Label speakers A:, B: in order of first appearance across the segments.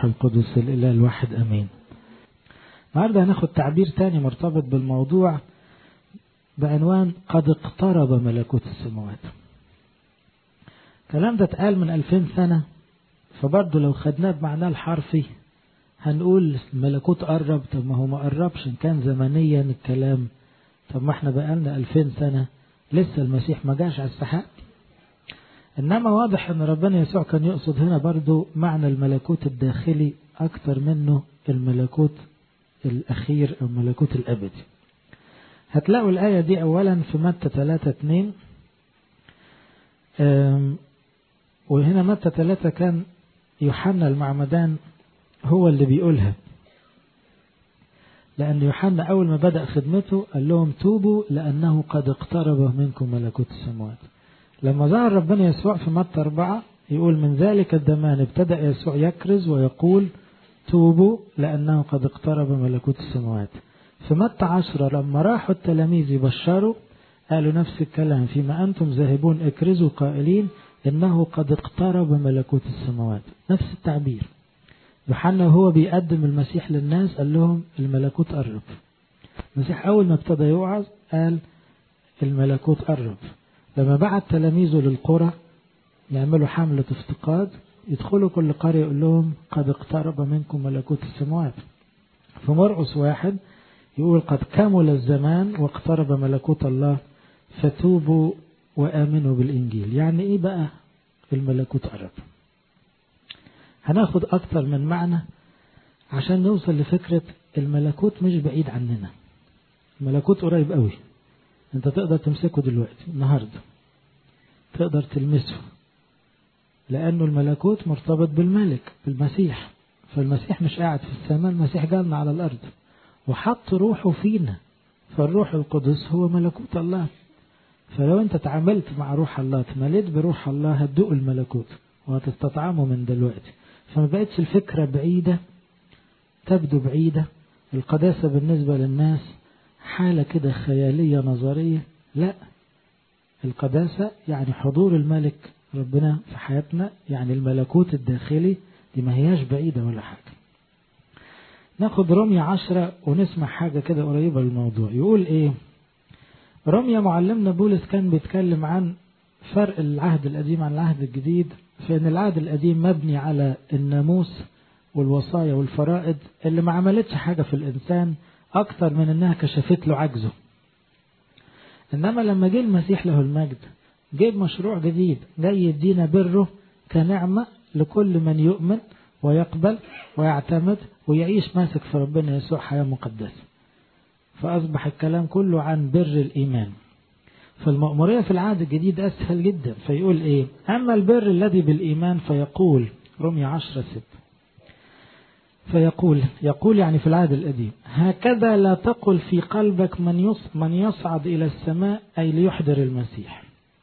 A: القدس الإله الواحد أمين النهارده هناخد تعبير تاني مرتبط بالموضوع بعنوان قد اقترب ملكوت السماوات الكلام ده اتقال من ألفين سنة فبرضه لو خدناه بمعناه الحرفي هنقول الملكوت قرب طب ما هو ما قربش إن كان زمنيا الكلام طب ما احنا بقالنا ألفين سنة لسه المسيح ما جاش على السحاب إنما واضح أن ربنا يسوع كان يقصد هنا برضو معنى الملكوت الداخلي أكثر منه الملكوت الأخير أو الملكوت الأبدي هتلاقوا الآية دي أولا في متى 3 2 وهنا متى 3 كان يوحنا المعمدان هو اللي بيقولها لأن يوحنا أول ما بدأ خدمته قال لهم توبوا لأنه قد اقترب منكم ملكوت السماوات لما ظهر ربنا يسوع في متى أربعة يقول من ذلك الدمان ابتدأ يسوع يكرز ويقول توبوا لأنه قد اقترب ملكوت السماوات في متى عشرة لما راحوا التلاميذ يبشروا قالوا نفس الكلام فيما أنتم ذاهبون اكرزوا قائلين إنه قد اقترب ملكوت السماوات نفس التعبير يوحنا وهو بيقدم المسيح للناس قال لهم الملكوت قرب المسيح أول ما ابتدى يوعظ قال الملكوت قرب لما بعت تلاميذه للقرى يعملوا حملة افتقاد يدخلوا كل قرية يقول لهم قد اقترب منكم ملكوت السماوات في مرقس واحد يقول قد كمل الزمان واقترب ملكوت الله فتوبوا وآمنوا بالإنجيل يعني إيه بقى الملكوت قرب هناخد أكتر من معنى عشان نوصل لفكرة الملكوت مش بعيد عننا الملكوت قريب قوي انت تقدر تمسكه دلوقتي النهاردة تقدر تلمسه لأنه الملكوت مرتبط بالملك بالمسيح فالمسيح مش قاعد في السماء المسيح جالنا على الأرض وحط روحه فينا فالروح القدس هو ملكوت الله فلو انت تعاملت مع روح الله تمليت بروح الله هتدوق الملكوت وهتستطعمه من دلوقتي فما بقتش الفكرة بعيدة تبدو بعيدة القداسة بالنسبة للناس حالة كده خيالية نظرية لا القداسة يعني حضور الملك ربنا في حياتنا يعني الملكوت الداخلي دي ما هياش بعيدة ولا حاجة ناخد رمية عشرة ونسمع حاجة كده قريبة للموضوع يقول ايه رمية معلمنا بولس كان بيتكلم عن فرق العهد القديم عن العهد الجديد في ان العهد القديم مبني على الناموس والوصايا والفرائض اللي ما عملتش حاجة في الإنسان أكتر من إنها كشفت له عجزه إنما لما جه المسيح له المجد جيب مشروع جديد جاي يدينا بره كنعمة لكل من يؤمن ويقبل ويعتمد ويعيش ماسك في ربنا يسوع حياة مقدسة فأصبح الكلام كله عن بر الإيمان فالمأمورية في العهد الجديد أسهل جدا فيقول إيه أما البر الذي بالإيمان فيقول رمي عشرة ست فيقول يقول يعني في العهد القديم هكذا لا تقل في قلبك من من يصعد إلى السماء أي ليحضر المسيح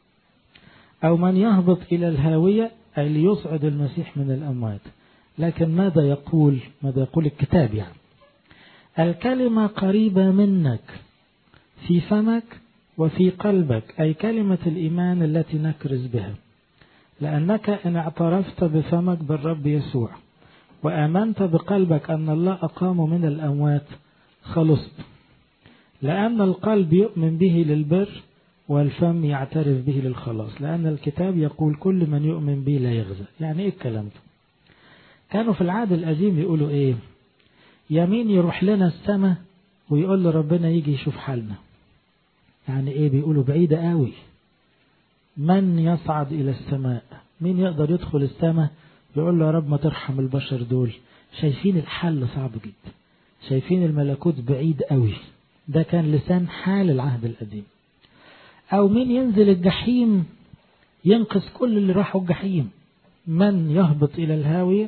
A: أو من يهبط إلى الهاوية أي ليصعد المسيح من الأموات لكن ماذا يقول ماذا يقول الكتاب يعني الكلمة قريبة منك في فمك وفي قلبك أي كلمة الإيمان التي نكرز بها لأنك إن اعترفت بفمك بالرب يسوع وآمنت بقلبك أن الله أقام من الأموات خلصت لأن القلب يؤمن به للبر والفم يعترف به للخلاص لأن الكتاب يقول كل من يؤمن به لا يغزى يعني إيه الكلام ده كانوا في العهد القديم يقولوا إيه يمين يروح لنا السماء ويقول له ربنا يجي يشوف حالنا يعني إيه بيقولوا بعيدة قوي من يصعد إلى السماء مين يقدر يدخل السماء يقول له يا رب ما ترحم البشر دول شايفين الحل صعب جدا شايفين الملكوت بعيد قوي ده كان لسان حال العهد القديم أو مين ينزل الجحيم ينقذ كل اللي راحوا الجحيم من يهبط إلى الهاوية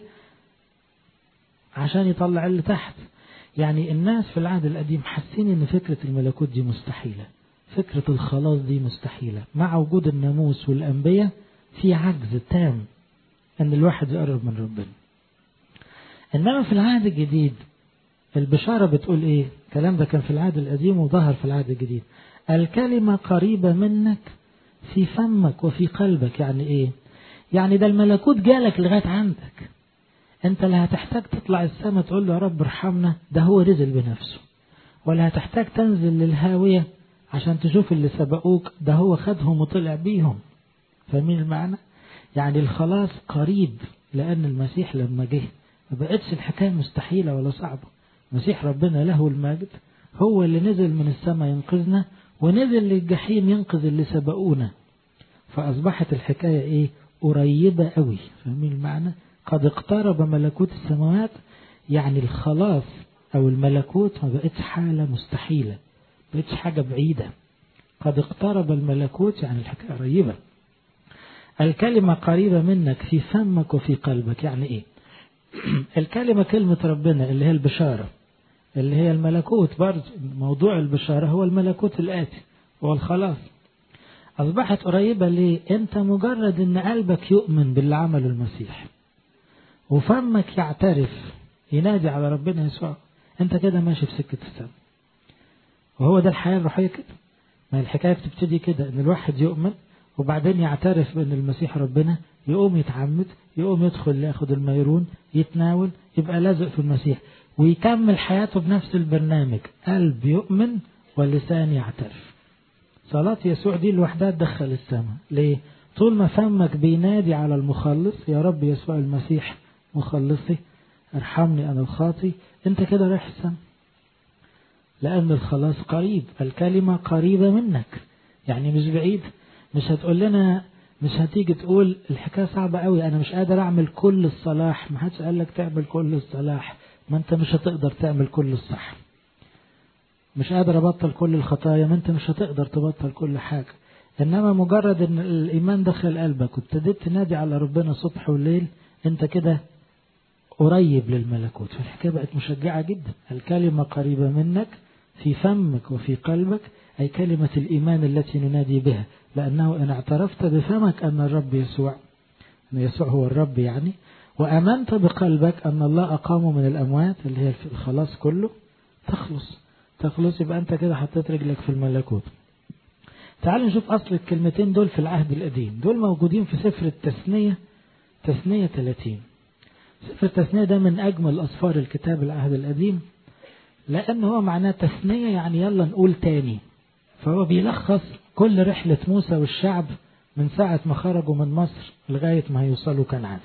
A: عشان يطلع اللي تحت يعني الناس في العهد القديم حاسين ان فكرة الملكوت دي مستحيلة فكرة الخلاص دي مستحيلة مع وجود الناموس والأنبياء في عجز تام ان الواحد يقرب من ربنا انما في العهد الجديد البشارة بتقول ايه الكلام ده كان في العهد القديم وظهر في العهد الجديد الكلمة قريبة منك في فمك وفي قلبك يعني ايه يعني ده الملكوت جالك لغاية عندك انت لا هتحتاج تطلع السماء تقول له يا رب ارحمنا ده هو نزل بنفسه ولا هتحتاج تنزل للهاوية عشان تشوف اللي سبقوك ده هو خدهم وطلع بيهم فاهمين المعنى يعني الخلاص قريب لأن المسيح لما جه ما بقتش الحكاية مستحيلة ولا صعبة مسيح ربنا له المجد هو اللي نزل من السماء ينقذنا ونزل للجحيم ينقذ اللي سبقونا فأصبحت الحكاية إيه قريبة قوي فاهمين المعنى قد اقترب ملكوت السماوات يعني الخلاص أو الملكوت ما بقتش حالة مستحيلة ما بقتش حاجة بعيدة قد اقترب الملكوت يعني الحكاية قريبة الكلمة قريبة منك في فمك وفي قلبك يعني ايه الكلمة كلمة ربنا اللي هي البشارة اللي هي الملكوت برضه موضوع البشارة هو الملكوت الآتي هو الخلاص أصبحت قريبة ليه أنت مجرد أن قلبك يؤمن باللي عمله المسيح وفمك يعترف ينادي على ربنا يسوع أنت كده ماشي في سكة السماء وهو ده الحياة الروحية كده ما الحكاية بتبتدي كده أن الواحد يؤمن وبعدين يعترف بأن المسيح ربنا يقوم يتعمد يقوم يدخل ياخد الميرون يتناول يبقى لازق في المسيح ويكمل حياته بنفس البرنامج قلب يؤمن واللسان يعترف صلاة يسوع دي لوحدها تدخل السماء ليه طول ما فمك بينادي على المخلص يا رب يسوع المسيح مخلصي ارحمني انا الخاطي انت كده رايح السماء لان الخلاص قريب الكلمة قريبة منك يعني مش بعيد مش هتقول لنا مش هتيجي تقول الحكاية صعبة قوي أنا مش قادر أعمل كل الصلاح ما حدش قال لك تعمل كل الصلاح ما أنت مش هتقدر تعمل كل الصح مش قادر أبطل كل الخطايا ما أنت مش هتقدر تبطل كل حاجة إنما مجرد إن الإيمان دخل قلبك وابتديت تنادي على ربنا صبح وليل أنت كده قريب للملكوت فالحكاية بقت مشجعة جدا الكلمة قريبة منك في فمك وفي قلبك أي كلمة الإيمان التي ننادي بها لأنه إن اعترفت بفمك أن الرب يسوع أن يسوع هو الرب يعني وأمنت بقلبك أن الله أقامه من الأموات اللي هي الخلاص كله تخلص تخلص يبقى أنت كده حطيت رجلك في الملكوت تعالوا نشوف أصل الكلمتين دول في العهد القديم دول موجودين في سفر التثنية تثنية 30 سفر التثنية ده من أجمل أسفار الكتاب العهد القديم لأن هو معناه تثنية يعني يلا نقول تاني فهو بيلخص كل رحلة موسى والشعب من ساعة ما خرجوا من مصر لغاية ما هيوصلوا كنعان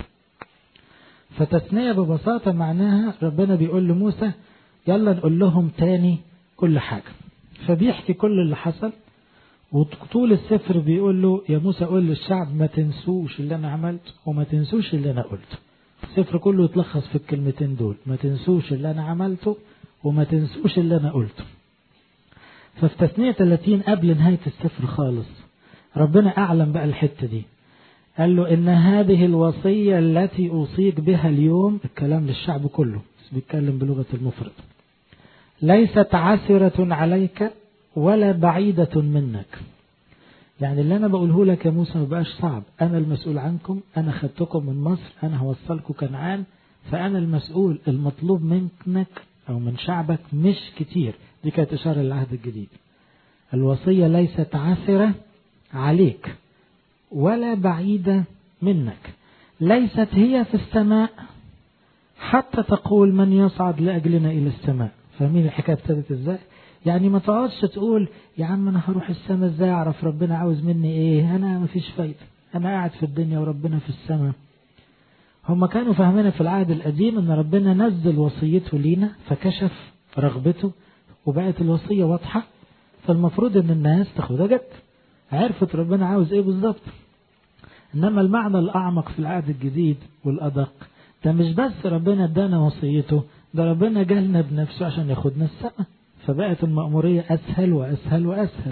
A: فتثنية ببساطة معناها ربنا بيقول لموسى يلا نقول لهم تاني كل حاجة فبيحكي كل اللي حصل وطول السفر بيقول له يا موسى قول للشعب ما تنسوش اللي انا عملته وما تنسوش اللي انا قلته السفر كله يتلخص في الكلمتين دول ما تنسوش اللي انا عملته وما تنسوش اللي انا قلته ففي تثنية 30 قبل نهاية السفر خالص ربنا أعلم بقى الحتة دي قال له إن هذه الوصية التي أوصيك بها اليوم الكلام للشعب كله بس بيتكلم بلغة المفرد ليست عسرة عليك ولا بعيدة منك يعني اللي أنا بقوله لك يا موسى ما بقاش صعب أنا المسؤول عنكم أنا خدتكم من مصر أنا هوصلكم كنعان فأنا المسؤول المطلوب منك أو من شعبك مش كتير دي كانت إشارة للعهد الجديد الوصية ليست عاثرة عليك ولا بعيدة منك ليست هي في السماء حتى تقول من يصعد لأجلنا إلى السماء فاهمين الحكاية ابتدت ازاي يعني ما تقعدش تقول يا عم انا هروح السماء ازاي اعرف ربنا عاوز مني ايه انا ما فيش فايدة انا قاعد في الدنيا وربنا في السماء هم كانوا فاهمين في العهد القديم ان ربنا نزل وصيته لينا فكشف رغبته وبقت الوصية واضحة فالمفروض ان الناس تاخدها جد عرفت ربنا عاوز ايه بالظبط انما المعنى الاعمق في العهد الجديد والادق ده مش بس ربنا ادانا وصيته ده ربنا جالنا بنفسه عشان ياخدنا السماء فبقت المأمورية أسهل وأسهل وأسهل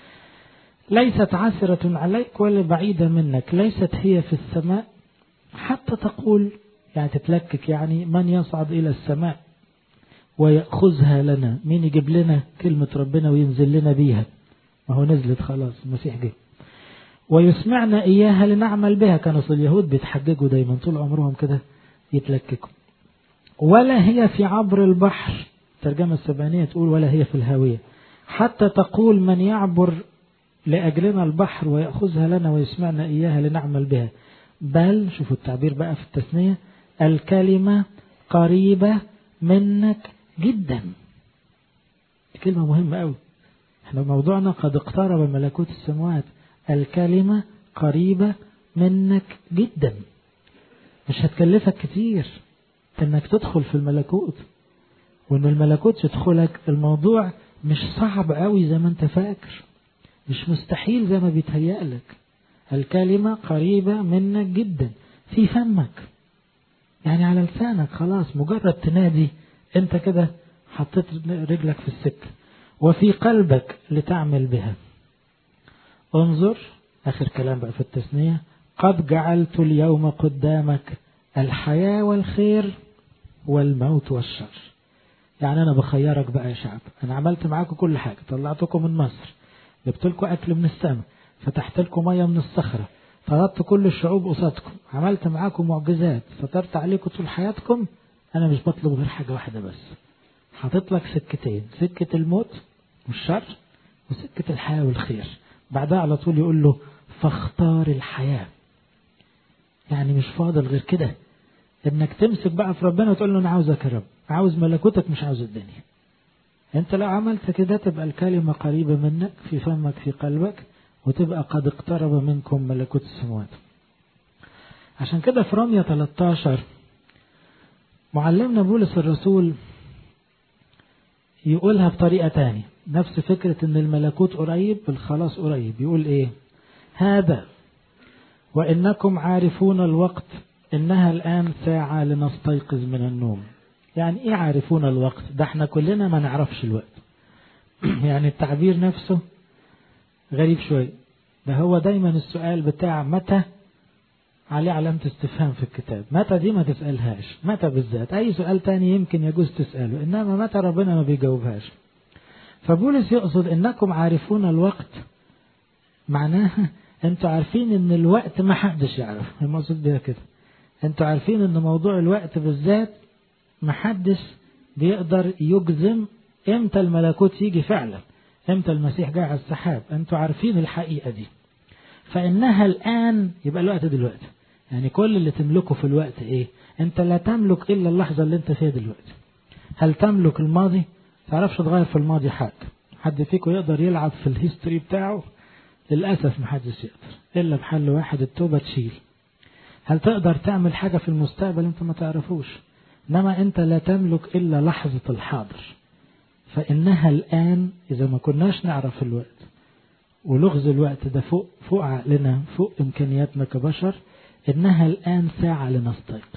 A: ليست عسرة عليك ولا بعيدة منك ليست هي في السماء حتى تقول يعني تتلكك يعني من يصعد إلى السماء ويأخذها لنا مين يجيب لنا كلمة ربنا وينزل لنا بيها ما هو نزلت خلاص المسيح جه ويسمعنا إياها لنعمل بها كانوا اليهود بيتحججوا دايما طول عمرهم كده يتلككوا ولا هي في عبر البحر الترجمة السبعينية تقول ولا هي في الهاوية حتى تقول من يعبر لأجلنا البحر ويأخذها لنا ويسمعنا إياها لنعمل بها بل شوفوا التعبير بقى في التثنية الكلمة قريبة منك جدا دي كلمة مهمة قوي احنا موضوعنا قد اقترب ملكوت السماوات الكلمة قريبة منك جدا مش هتكلفك كتير انك تدخل في الملكوت وان الملكوت يدخلك الموضوع مش صعب قوي زي ما انت فاكر مش مستحيل زي ما بيتهيألك الكلمة قريبة منك جدا في فمك يعني على لسانك خلاص مجرد تنادي انت كده حطيت رجلك في السكة وفي قلبك لتعمل بها انظر آخر كلام بقى في التثنية قد جعلت اليوم قدامك الحياة والخير والموت والشر يعني أنا بخيرك بقى يا شعب أنا عملت معاكم كل حاجة طلعتكم من مصر جبت لكم أكل من السماء فتحت لكم مية من الصخرة طردت كل الشعوب قصادكم عملت معاكم معجزات سترت عليكم طول حياتكم أنا مش بطلب غير حاجة واحدة بس حاطط لك سكتين سكة الموت والشر وسكة الحياة والخير بعدها على طول يقول له فاختار الحياة يعني مش فاضل غير كده انك تمسك بقى في ربنا وتقول له انا عاوزك يا رب عاوز ملكوتك مش عاوز الدنيا انت لو عملت كده تبقى الكلمة قريبة منك في فمك في قلبك وتبقى قد اقترب منكم ملكوت السماوات عشان كده في رمية 13 معلمنا بولس الرسول يقولها بطريقة تانية نفس فكرة ان الملكوت قريب الخلاص قريب يقول ايه هذا وانكم عارفون الوقت انها الان ساعة لنستيقظ من النوم يعني ايه عارفون الوقت ده احنا كلنا ما نعرفش الوقت يعني التعبير نفسه غريب شوية ده هو دايما السؤال بتاع متى عليه علامة استفهام في الكتاب متى دي ما تسألهاش متى بالذات أي سؤال تاني يمكن يجوز تسأله إنما متى ربنا ما بيجاوبهاش فبولس يقصد إنكم عارفون الوقت معناها أنتوا عارفين إن الوقت ما حدش يعرف المقصود بيها كده أنتوا عارفين إن موضوع الوقت بالذات ما حدش بيقدر يجزم إمتى الملكوت يجي فعلا إمتى المسيح جاي على السحاب أنتوا عارفين الحقيقة دي فإنها الآن يبقى الوقت دلوقتي يعني كل اللي تملكه في الوقت إيه أنت لا تملك إلا اللحظة اللي أنت فيها دلوقتي هل تملك الماضي تعرفش تغير في الماضي حاجة حد فيكم يقدر يلعب في الهيستوري بتاعه للأسف محدش يقدر إلا بحل واحد التوبة تشيل هل تقدر تعمل حاجة في المستقبل أنت ما تعرفوش إنما أنت لا تملك إلا لحظة الحاضر فإنها الآن إذا ما كناش نعرف الوقت ولغز الوقت ده فوق فوق عقلنا فوق إمكانياتنا كبشر إنها الآن ساعة لنستيقظ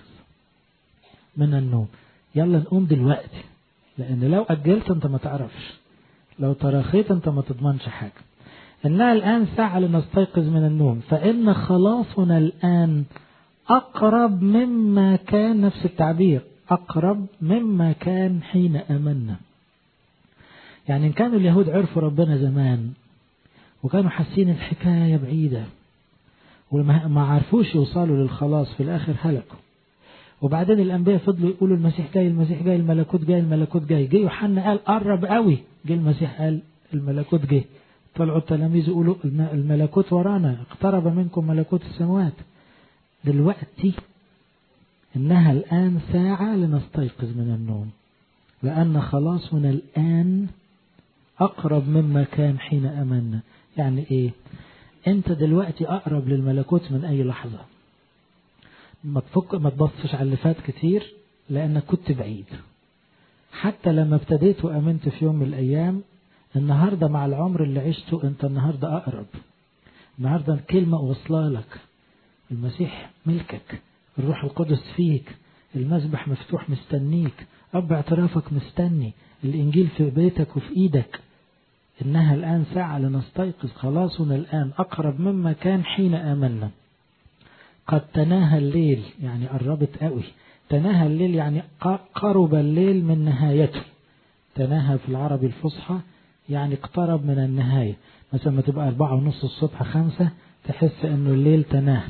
A: من النوم يلا نقوم دلوقتي لأن لو أجلت أنت ما تعرفش لو تراخيت أنت ما تضمنش حاجة إنها الآن ساعة لنستيقظ من النوم فإن خلاصنا الآن أقرب مما كان نفس التعبير أقرب مما كان حين آمنا يعني إن كانوا اليهود عرفوا ربنا زمان وكانوا حاسين الحكاية بعيدة وما عرفوش يوصلوا للخلاص في الآخر هلكوا وبعدين الأنبياء فضلوا يقولوا المسيح جاي المسيح جاي الملكوت جاي الملكوت جاي جه يوحنا قال قرب قوي جه المسيح قال الملكوت جه طلعوا التلاميذ يقولوا الملكوت ورانا اقترب منكم ملكوت السماوات دلوقتي إنها الآن ساعة لنستيقظ من النوم لأن خلاصنا الآن أقرب مما كان حين أمنا يعني إيه أنت دلوقتي أقرب للملكوت من أي لحظة ما تفك ما تبصش على اللي فات كتير لأنك كنت بعيد حتى لما ابتديت وأمنت في يوم من الأيام النهاردة مع العمر اللي عشته أنت النهاردة أقرب النهاردة الكلمة وصلها لك المسيح ملكك الروح القدس فيك المسبح مفتوح مستنيك أب اعترافك مستني الإنجيل في بيتك وفي إيدك إنها الآن ساعة لنستيقظ خلاصنا الآن أقرب مما كان حين آمنا قد تناهى الليل يعني قربت قوي تناهى الليل يعني قرب الليل من نهايته تناهى في العربي الفصحى يعني اقترب من النهاية مثلا ما تبقى أربعة ونص الصبح خمسة تحس أنه الليل تناهى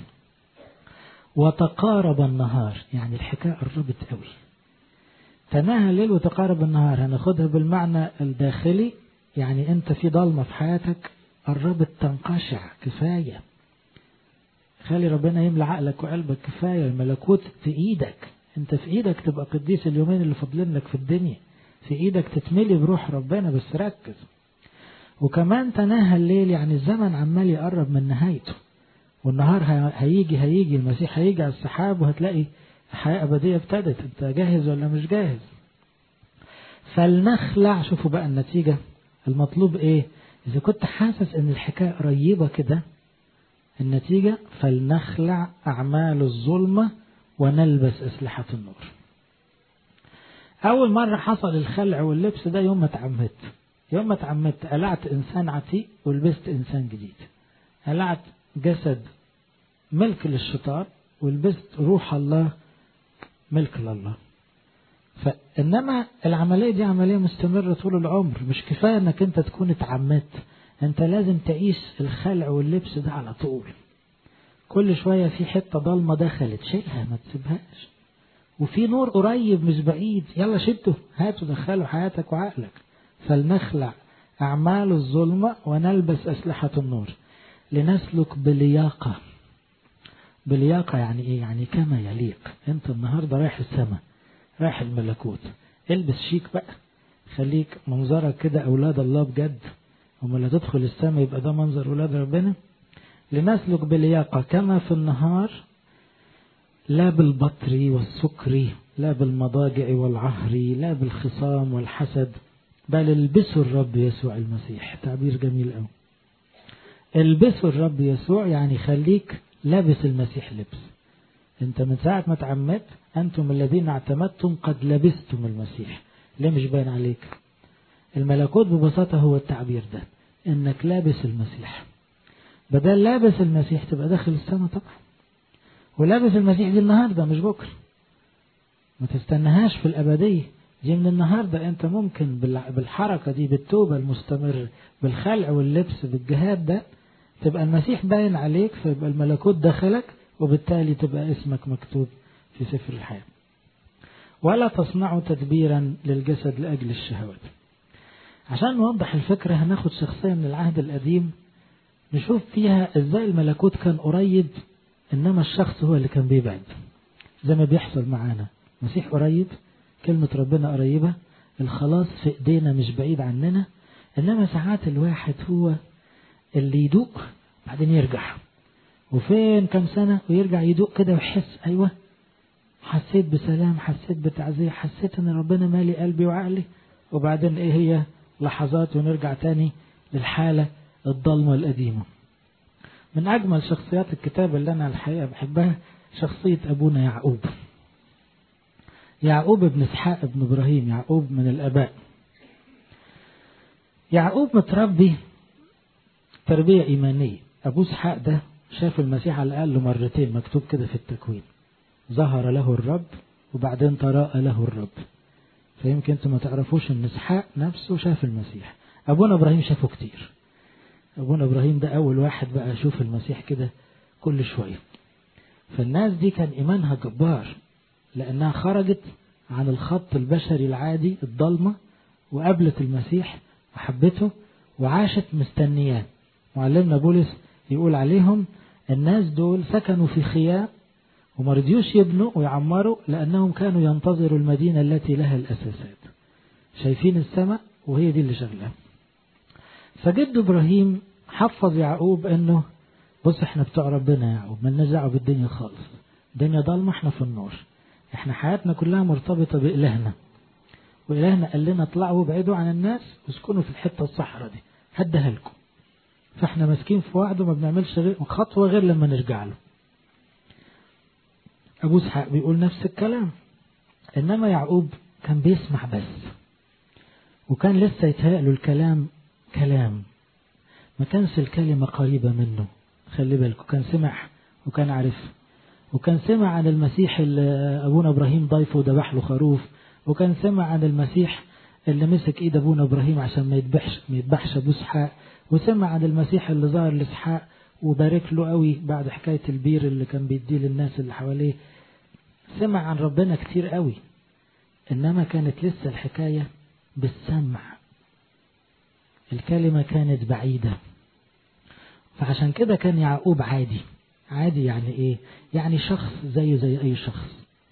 A: وتقارب النهار يعني الحكاية قربت قوي تناهى الليل وتقارب النهار هناخدها بالمعنى الداخلي يعني انت في ضلمة في حياتك قربت تنقشع كفاية خلي ربنا يملى عقلك وقلبك كفاية الملكوت في ايدك انت في ايدك تبقى قديس اليومين اللي فاضلين لك في الدنيا في ايدك تتملي بروح ربنا بس ركز وكمان تناهى الليل يعني الزمن عمال يقرب من نهايته والنهار هيجي هيجي المسيح هيجي على السحاب وهتلاقي حياة أبدية ابتدت أنت جاهز ولا مش جاهز فلنخلع شوفوا بقى النتيجة المطلوب إيه إذا كنت حاسس إن الحكاية قريبة كده النتيجة فلنخلع أعمال الظلمة ونلبس أسلحة النور أول مرة حصل الخلع واللبس ده يوم ما اتعمدت يوم ما اتعمدت قلعت إنسان عتيق ولبست إنسان جديد قلعت جسد ملك للشيطان ولبست روح الله ملك لله فإنما العملية دي عملية مستمرة طول العمر مش كفاية انك انت تكون اتعمدت انت لازم تعيش الخلع واللبس ده على طول كل شوية في حتة ضلمة دخلت شيلها ما تسيبهاش وفي نور قريب مش بعيد يلا شده هاتوا دخلوا حياتك وعقلك فلنخلع أعمال الظلمة ونلبس أسلحة النور لنسلك بلياقة بلياقة يعني إيه؟ يعني كما يليق أنت النهاردة رايح السماء رايح الملكوت البس شيك بقى خليك منظرك كده أولاد الله بجد وما لا تدخل السماء يبقى ده منظر أولاد ربنا لنسلك بلياقة كما في النهار لا بالبطر والسكر لا بالمضاجع والعهر لا بالخصام والحسد بل البسوا الرب يسوع المسيح تعبير جميل قوي البسوا الرب يسوع يعني خليك لابس المسيح لبس انت من ساعة ما تعمدت انتم الذين اعتمدتم قد لبستم المسيح ليه مش باين عليك الملكوت ببساطة هو التعبير ده انك لابس المسيح بدل لابس المسيح تبقى داخل السماء طبعا ولابس المسيح دي النهاردة مش بكرة ما تستناهاش في الأبدية دي من النهاردة أنت ممكن بالحركة دي بالتوبة المستمرة بالخلع واللبس بالجهاد ده تبقى المسيح باين عليك فيبقى الملكوت دخلك وبالتالي تبقى اسمك مكتوب في سفر الحياة ولا تصنعوا تدبيرا للجسد لأجل الشهوات عشان نوضح الفكرة هناخد شخصية من العهد القديم نشوف فيها ازاي الملكوت كان قريب انما الشخص هو اللي كان بيبعد زي ما بيحصل معانا مسيح قريب كلمة ربنا قريبة الخلاص في ايدينا مش بعيد عننا انما ساعات الواحد هو اللي يدوق بعدين يرجع وفين كم سنة ويرجع يدوق كده ويحس ايوه حسيت بسلام حسيت بتعزية حسيت ان ربنا مالي قلبي وعقلي وبعدين ايه هي لحظات ونرجع تاني للحالة الضلمة القديمة من أجمل شخصيات الكتاب اللي أنا الحقيقة بحبها شخصية أبونا يعقوب يعقوب ابن إسحاق ابن إبراهيم يعقوب من الآباء يعقوب متربي تربية إيمانية أبو إسحاق ده شاف المسيح على الأقل مرتين مكتوب كده في التكوين ظهر له الرب وبعدين تراءى له الرب فيمكن انتم ما تعرفوش ان اسحاق نفسه شاف المسيح ابونا ابراهيم شافه كتير ابونا ابراهيم ده اول واحد بقى يشوف المسيح كده كل شويه فالناس دي كان ايمانها جبار لانها خرجت عن الخط البشري العادي الضلمه وقابلت المسيح وحبته وعاشت مستنياه معلمنا بولس يقول عليهم الناس دول سكنوا في خيام وما رضيوش يبنوا ويعمروا لأنهم كانوا ينتظروا المدينة التي لها الأساسات شايفين السماء وهي دي اللي شغلها فجد إبراهيم حفظ يعقوب أنه بص احنا بتوع ربنا يا يعقوب مالناش دعوه بالدنيا خالص الدنيا ضلمة احنا في النور احنا حياتنا كلها مرتبطة بإلهنا وإلهنا قال لنا اطلعوا وابعدوا عن الناس واسكنوا في الحتة الصحراء دي هديها لكم فاحنا ماسكين في وعده ما بنعملش غير خطوة غير لما نرجع له أبو إسحاق بيقول نفس الكلام إنما يعقوب كان بيسمع بس وكان لسه يتهيأ له الكلام كلام ما كانش الكلمة قريبة منه خلي بالكم كان سمع وكان عارف وكان سمع عن المسيح اللي أبونا إبراهيم ضيفه وذبح له خروف وكان سمع عن المسيح اللي مسك ايد ابونا ابراهيم عشان ما يذبحش ما يذبحش ابو اسحاق وسمع عن المسيح اللي ظهر لاسحاق وبارك له قوي بعد حكايه البير اللي كان بيديه للناس اللي حواليه سمع عن ربنا كتير قوي انما كانت لسه الحكايه بالسمع الكلمه كانت بعيده فعشان كده كان يعقوب عادي عادي يعني ايه يعني شخص زيه زي اي شخص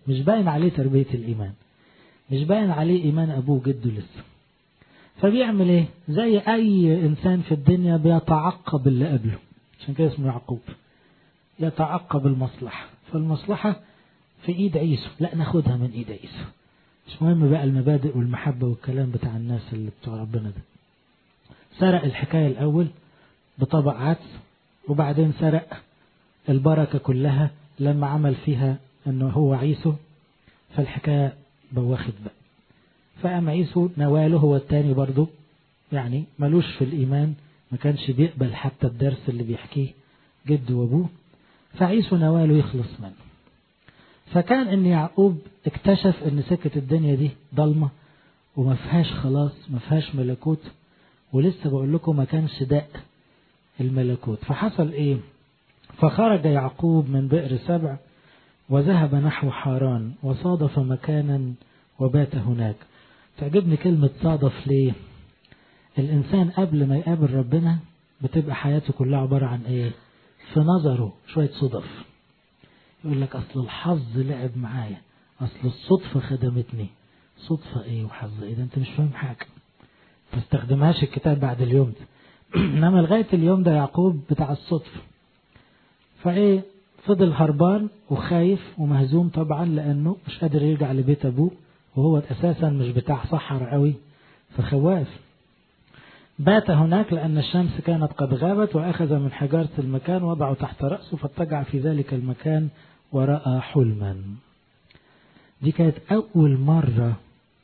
A: مش باين عليه تربية الإيمان مش باين عليه إيمان أبوه وجده لسه فبيعمل إيه زي أي إنسان في الدنيا بيتعقب اللي قبله عشان كده اسمه يعقوب يتعقب المصلحة فالمصلحة في إيد عيسو لا ناخدها من إيد عيسو مش مهم بقى المبادئ والمحبة والكلام بتاع الناس اللي بتوع ربنا ده سرق الحكاية الأول بطبق عدس وبعدين سرق البركة كلها لما عمل فيها أنه هو عيسو فالحكاية بوخت بقى فقام عيسو نواله هو التاني برضه يعني ملوش في الإيمان ما كانش بيقبل حتى الدرس اللي بيحكيه جده وابوه فعيسو نواله يخلص منه فكان ان يعقوب اكتشف ان سكة الدنيا دي ضلمة وما فيهاش خلاص ما فيهاش ملكوت ولسه بقول لكم ما كانش داء الملكوت فحصل ايه فخرج يعقوب من بئر سبع وذهب نحو حاران وصادف مكانا وبات هناك تعجبني كلمة صادف ليه الإنسان قبل ما يقابل ربنا بتبقى حياته كلها عبارة عن إيه في نظره شوية صدف يقول لك أصل الحظ لعب معايا أصل الصدفة خدمتني صدفة إيه وحظ إيه ده أنت مش فاهم حاجة ما استخدمهاش الكتاب بعد اليوم ده إنما لغاية اليوم ده يعقوب بتاع الصدفة فإيه فضل هربان وخايف ومهزوم طبعا لأنه مش قادر يرجع لبيت أبوه وهو أساسا مش بتاع صحر قوي فخواف بات هناك لأن الشمس كانت قد غابت وأخذ من حجارة المكان وضعه تحت رأسه فاضطجع في ذلك المكان ورأى حلما دي كانت أول مرة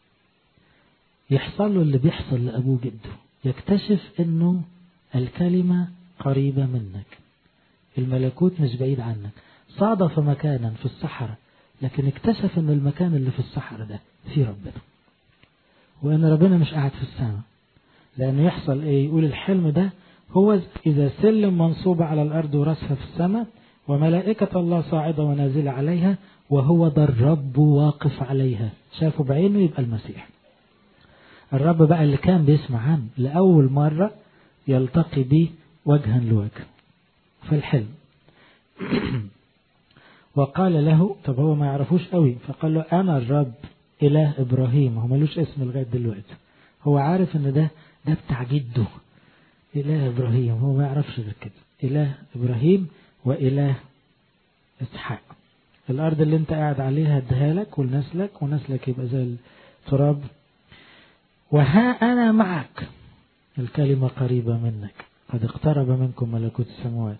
A: يحصل له اللي بيحصل لأبوه جده يكتشف أنه الكلمة قريبة منك الملكوت مش بعيد عنك صادف مكانا في الصحراء لكن اكتشف ان المكان اللي في الصحراء ده فيه ربنا وان ربنا مش قاعد في السماء لانه يحصل ايه يقول الحلم ده هو اذا سلم منصوبة على الارض وراسها في السماء وملائكة الله صاعدة ونازلة عليها وهو ده الرب واقف عليها شافه بعينه يبقى المسيح الرب بقى اللي كان بيسمع عنه لأول مرة يلتقي به وجها لوجه في الحلم وقال له طب هو ما يعرفوش قوي فقال له أنا الرب إله إبراهيم هو ملوش اسم لغاية دلوقتي هو عارف إن ده ده بتاع جده إله إبراهيم هو ما يعرفش غير كده إله إبراهيم وإله إسحاق الأرض اللي أنت قاعد عليها اديها لك ولنسلك ونسلك يبقى زي التراب وها أنا معك الكلمة قريبة منك قد اقترب منكم ملكوت السماوات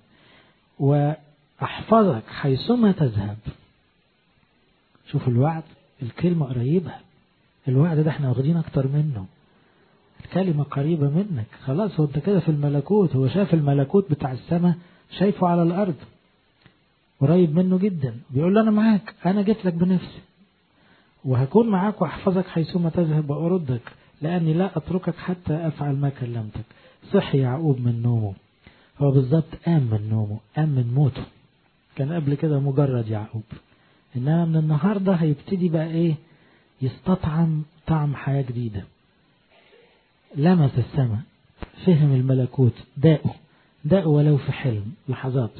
A: وأحفظك حيثما تذهب شوف الوعد الكلمة قريبة الوعد ده احنا واخدين أكتر منه الكلمة قريبة منك خلاص هو انت كده في الملكوت هو شاف الملكوت بتاع السماء شايفه على الأرض قريب منه جدا بيقول له أنا معاك أنا جيت لك بنفسي وهكون معاك وأحفظك حيثما تذهب وأردك لأني لا أتركك حتى أفعل ما كلمتك صحي يعقوب من نومه هو بالظبط قام من نومه قام من موته كان قبل كده مجرد يعقوب إنما من النهاردة هيبتدي بقى إيه يستطعم طعم حياة جديدة لمس السماء فهم الملكوت داءه داءه ولو في حلم لحظات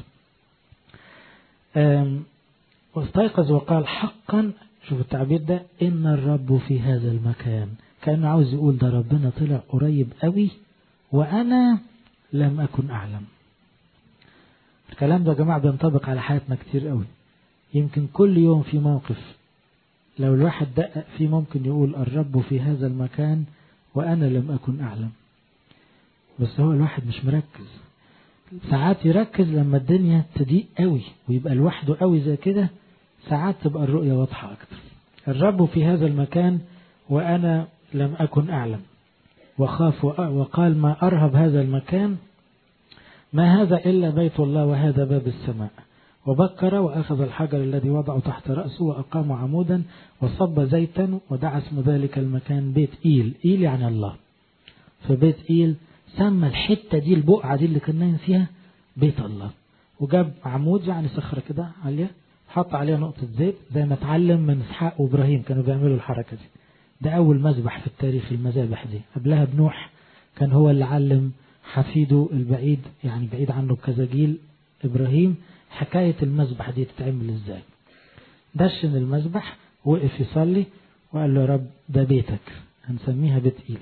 A: واستيقظ وقال حقا شوف التعبير ده إن الرب في هذا المكان كان عاوز يقول ده ربنا طلع قريب قوي وأنا لم أكن أعلم الكلام ده يا جماعة بينطبق على حياتنا كتير قوي يمكن كل يوم في موقف لو الواحد دقق فيه ممكن يقول الرب في هذا المكان وأنا لم أكن أعلم بس هو الواحد مش مركز ساعات يركز لما الدنيا تضيق قوي ويبقى لوحده قوي زي كده ساعات تبقى الرؤية واضحة أكتر الرب في هذا المكان وأنا لم أكن أعلم وخاف وقال ما أرهب هذا المكان ما هذا إلا بيت الله وهذا باب السماء وبكر وأخذ الحجر الذي وضعه تحت رأسه وأقام عمودا وصب زيتا ودعا اسم ذلك المكان بيت إيل إيل يعني الله فبيت إيل سمى الحتة دي البقعة دي اللي كان نايم فيها بيت الله وجاب عمود يعني صخرة كده عالية حط عليها نقطة زيت زي ما اتعلم من إسحاق وإبراهيم كانوا بيعملوا الحركة دي ده أول مذبح في التاريخ المذابح دي قبلها بنوح كان هو اللي علم حفيده البعيد يعني بعيد عنه بكذا جيل إبراهيم حكاية المذبح دي تتعمل إزاي دشن المذبح وقف يصلي وقال له يا رب ده بيتك هنسميها بيت إيل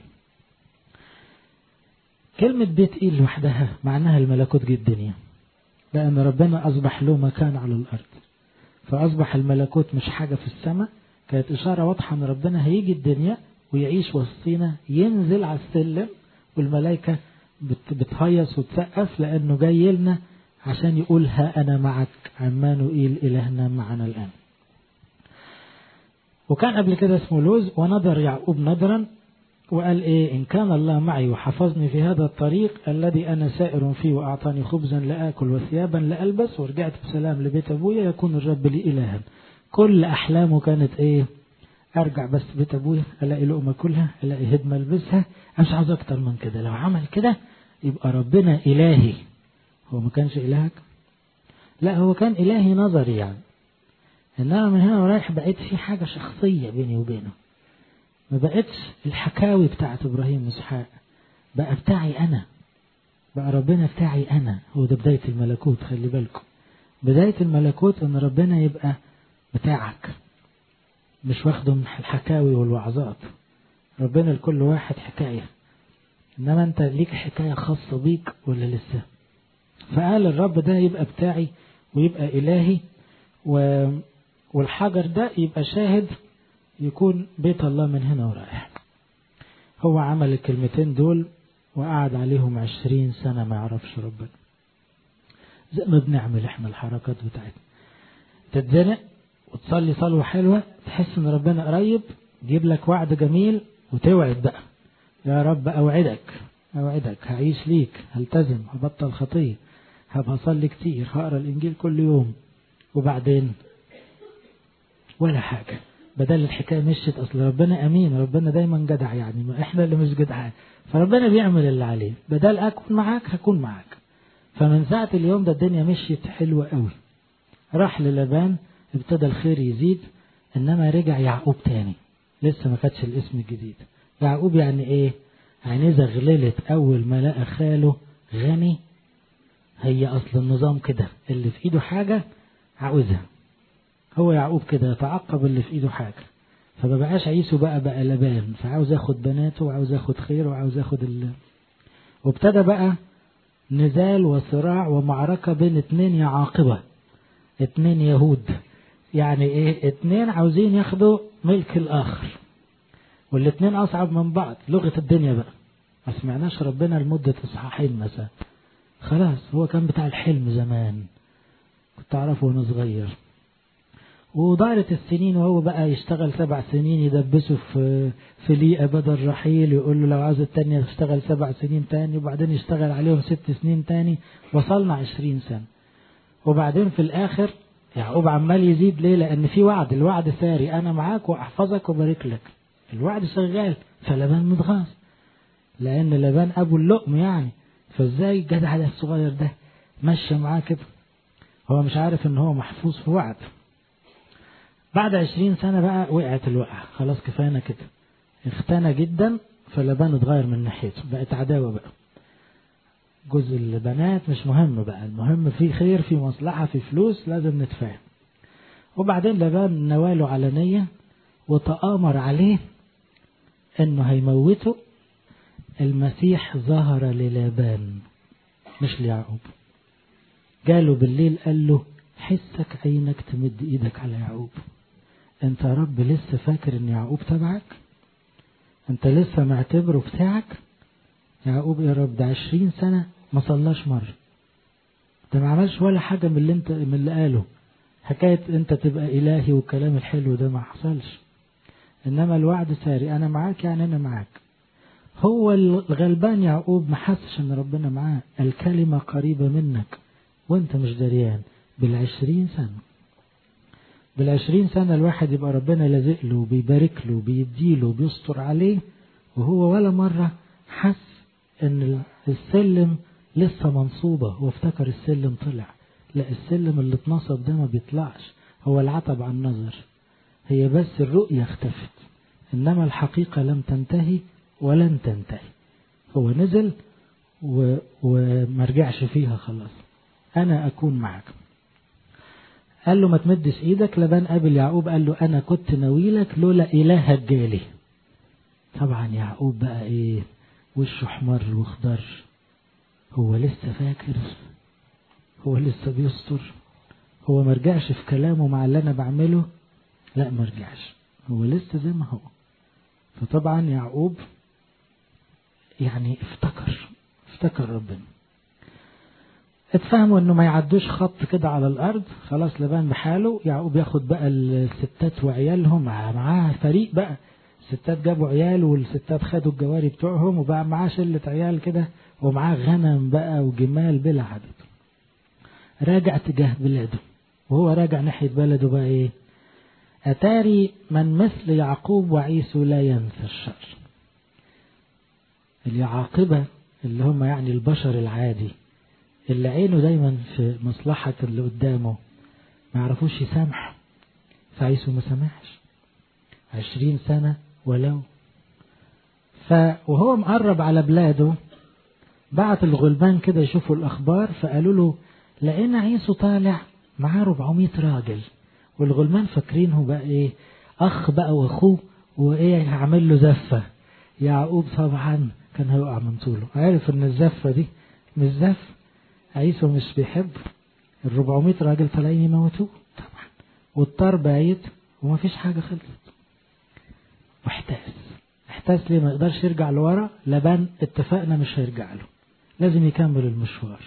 A: كلمة بيت إيل لوحدها معناها الملكوت جه الدنيا لأن ربنا أصبح له مكان على الأرض فأصبح الملكوت مش حاجة في السماء كانت إشارة واضحة أن ربنا هيجي الدنيا ويعيش وسطينا ينزل على السلم والملائكة بتهيص وتسقف لأنه جاي لنا عشان يقول ها أنا معك عمانوئيل إلهنا معنا الآن وكان قبل كده اسمه لوز ونظر يعقوب نظرا وقال إيه إن كان الله معي وحفظني في هذا الطريق الذي أنا سائر فيه وأعطاني خبزا لآكل وثيابا لألبس ورجعت بسلام لبيت أبويا يكون الرب لي إلها كل أحلامه كانت إيه أرجع بس بيت أبويا ألاقي لقمة كلها ألاقي هدمة ألبسها مش عاوز أكتر من كده لو عمل كده يبقى ربنا إلهي هو ما كانش إلهك لا هو كان إلهي نظري يعني إنما من هنا ورايح بقيت في حاجة شخصية بيني وبينه ما بقتش الحكاوي بتاعت إبراهيم وإسحاق بقى بتاعي أنا بقى ربنا بتاعي أنا هو ده بداية الملكوت خلي بالكم بداية الملكوت إن ربنا يبقى بتاعك مش واخده من الحكاوي والوعظات ربنا لكل واحد حكاية إنما أنت ليك حكاية خاصة بيك ولا لسه فقال الرب ده يبقى بتاعي ويبقى إلهي و... والحجر ده يبقى شاهد يكون بيت الله من هنا ورايح هو عمل الكلمتين دول وقعد عليهم عشرين سنة ما يعرفش ربنا زي ما بنعمل احنا الحركات بتاعتنا تتزنق وتصلي صلوة حلوة تحس ان ربنا قريب يجيب لك وعد جميل وتوعد بقى يا رب اوعدك اوعدك هعيش ليك هلتزم هبطل خطية هبقى اصلي كتير هقرا الانجيل كل يوم وبعدين ولا حاجة بدل الحكاية مشيت أصل ربنا أمين ربنا دايما جدع يعني ما إحنا اللي مش جدعان فربنا بيعمل اللي عليه بدل أكون معاك هكون معاك فمن ساعة اليوم ده الدنيا مشيت حلوة قوي راح للبان ابتدى الخير يزيد إنما رجع يعقوب تاني لسه ما خدش الاسم الجديد يعقوب يعني إيه يعني زغللت أول ما لقى خاله غني هي أصل النظام كده اللي في إيده حاجة عاوزها هو يعقوب كده يتعقب اللي في ايده حاجه فما بقاش عيسو بقى بقى لبان فعاوز ياخد بناته وعاوز ياخد خير وعاوز ياخد ال... وابتدى بقى نزال وصراع ومعركة بين اتنين يعاقبة اتنين يهود يعني ايه اتنين عاوزين ياخدوا ملك الاخر والاتنين اصعب من بعض لغة الدنيا بقى ما سمعناش ربنا لمدة اصحاحين مثلا خلاص هو كان بتاع الحلم زمان كنت اعرفه وانا صغير ودارت السنين وهو بقى يشتغل سبع سنين يدبسه في في ليئة بدل رحيل يقول له لو عاوز التانية تشتغل سبع سنين تاني وبعدين يشتغل عليهم ست سنين تاني وصلنا عشرين سنة وبعدين في الآخر يعقوب عمال يزيد ليه لأن في وعد الوعد ساري أنا معاك وأحفظك وبارك لك الوعد شغال فلبان متغاظ لأن لبان أبو اللقم يعني فازاي الجدع ده الصغير ده مشى معاه كده هو مش عارف ان هو محفوظ في وعد بعد عشرين سنة بقى وقعت الوقعة خلاص كفاية كده اختنى جدا فلبان اتغير من ناحيته بقت عداوة بقى جزء البنات مش مهم بقى المهم في خير في مصلحة في فلوس لازم نتفاهم وبعدين لبان نواله علنية وتآمر عليه انه هيموته المسيح ظهر للابان مش ليعقوب جاله بالليل قال له حسك عينك تمد ايدك على يعقوب انت يا رب لسه فاكر ان يعقوب تبعك انت لسه معتبره بتاعك يعقوب يا رب ده عشرين سنة ما صلاش مرة ده ما عملش ولا حاجة من اللي انت من اللي قاله حكاية انت تبقى الهي والكلام الحلو ده ما حصلش انما الوعد ساري انا معاك يعني انا معاك هو الغلبان يعقوب ما حسش ان ربنا معاه الكلمة قريبة منك وانت مش دريان بالعشرين سنة بالعشرين سنة الواحد يبقى ربنا لازق له وبيبارك له وبيديله وبيستر عليه وهو ولا مرة حس ان السلم لسه منصوبة وافتكر السلم طلع لا السلم اللي اتنصب ده ما بيطلعش هو العتب عن النظر هي بس الرؤية اختفت انما الحقيقة لم تنتهي ولن تنتهي هو نزل و... ومرجعش فيها خلاص انا اكون معك قال له ما تمدش ايدك لبان قابل يعقوب قال له انا كنت ناويلك لولا الهك جالي طبعا يعقوب بقى ايه وشه احمر واخضر هو لسه فاكر هو لسه بيستر هو ما رجعش في كلامه مع اللي انا بعمله لا ما رجعش هو لسه زي ما هو فطبعا يعقوب يعني افتكر افتكر ربنا اتفهموا انه ما يعدوش خط كده على الارض خلاص لبان بحاله يعقوب ياخد بقى الستات وعيالهم معاه فريق بقى الستات جابوا عيال والستات خدوا الجواري بتوعهم وبقى معاه شلة عيال كده ومعاه غنم بقى وجمال بلا عدد راجع تجاه بلاده وهو راجع ناحية بلده بقى ايه أتاري من مثل يعقوب وعيسو لا ينسى الشر اليعاقبة اللي هم يعني البشر العادي اللي عينه دايما في مصلحة اللي قدامه ما يعرفوش يسامح فعيسو ما سامحش عشرين سنة ولو ف وهو مقرب على بلاده بعت الغلمان كده يشوفوا الأخبار فقالوا له لقينا عيسو طالع معاه 400 راجل والغلمان فاكرينه بقى ايه اخ بقى واخوه وايه هعمل له زفة يعقوب طبعا كان هيقع من طوله عارف ان الزفة دي مش زف عيسو مش بيحب ال 400 راجل طالعين يموتوه طبعا والطار بايت ومفيش حاجة خلصت واحتاس احتاس ليه ما يقدرش يرجع لورا لبان اتفقنا مش هيرجع له لازم يكمل المشوار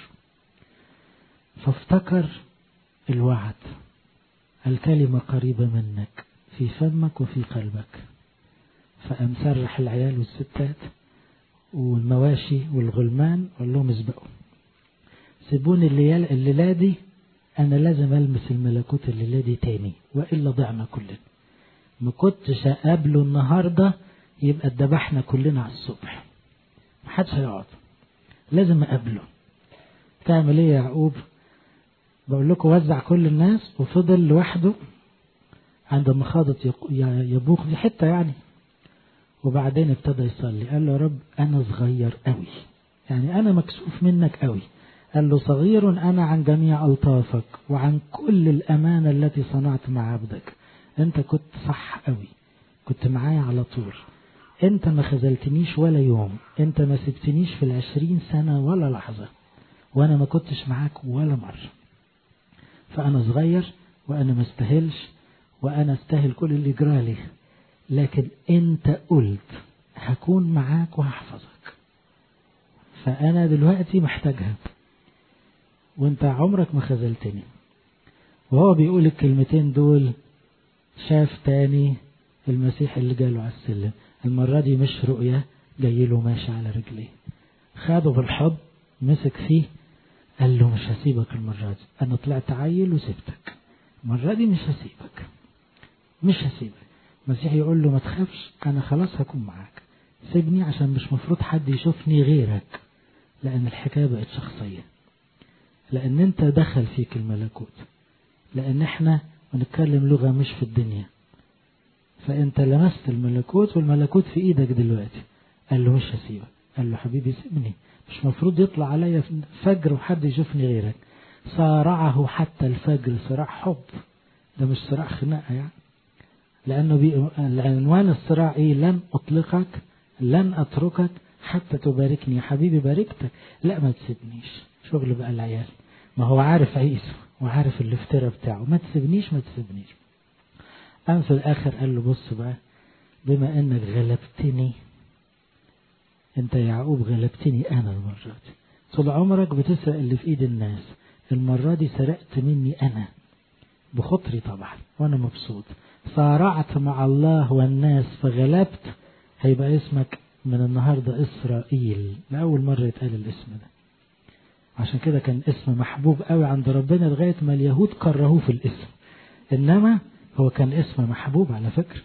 A: فافتكر الوعد الكلمة قريبة منك في فمك وفي قلبك فقام سرح العيال والستات والمواشي والغلمان وقال لهم اسبقوا سيبوني الليلة دي أنا لازم ألمس الملكوت الليلة دي تاني وإلا ضعنا كلنا ما كنتش أقابله النهاردة يبقى اتذبحنا كلنا على الصبح محدش هيقعد لازم أقابله تعمل إيه يا يعقوب بقول لكم وزع كل الناس وفضل لوحده عند مخاضة يبوق دي حتة يعني وبعدين ابتدى يصلي قال له يا رب أنا صغير قوي يعني أنا مكسوف منك قوي قال له صغير أنا عن جميع ألطافك وعن كل الأمانة التي صنعت مع عبدك أنت كنت صح قوي كنت معايا على طول أنت ما خذلتنيش ولا يوم أنت ما سبتنيش في العشرين سنة ولا لحظة وأنا ما كنتش معاك ولا مرة فأنا صغير وأنا ما استاهلش وأنا استاهل كل اللي جرالي لكن أنت قلت هكون معاك وهحفظك فأنا دلوقتي محتاجها وأنت عمرك ما خذلتني وهو بيقول الكلمتين دول شاف تاني المسيح اللي جاله على السلم المرة دي مش رؤية جاي له ماشي على رجليه خده بالحضن مسك فيه قال له مش هسيبك المرة دي أنا طلعت عيل وسبتك المرة دي مش هسيبك مش هسيبك المسيح يقول له ما تخافش أنا خلاص هكون معاك سيبني عشان مش مفروض حد يشوفني غيرك لأن الحكاية بقت شخصية لأن أنت دخل فيك الملكوت لأن احنا بنتكلم لغة مش في الدنيا فأنت لمست الملكوت والملكوت في إيدك دلوقتي قال له مش هسيبك قال له حبيبي سيبني مش مفروض يطلع عليا فجر وحد يشوفني غيرك صارعه حتى الفجر صراع حب ده مش صراع خناقة يعني لأنه بي... العنوان الصراع إيه لن أطلقك لن أتركك حتى تباركني يا حبيبي باركتك لا ما تسيبنيش شغل بقى العيال ما هو عارف عيسو وعارف الافتراء بتاعه ما تسيبنيش ما تسيبنيش قام في الآخر قال له بص بقى بما إنك غلبتني انت يا يعقوب غلبتني انا المرة دي طول عمرك بتسرق اللي في ايد الناس المرة دي سرقت مني انا بخطري طبعا وانا مبسوط صارعت مع الله والناس فغلبت هيبقى اسمك من النهاردة اسرائيل لأول مرة يتقال الاسم ده عشان كده كان اسم محبوب قوي عند ربنا لغاية ما اليهود كرهوه في الاسم انما هو كان اسم محبوب على فكرة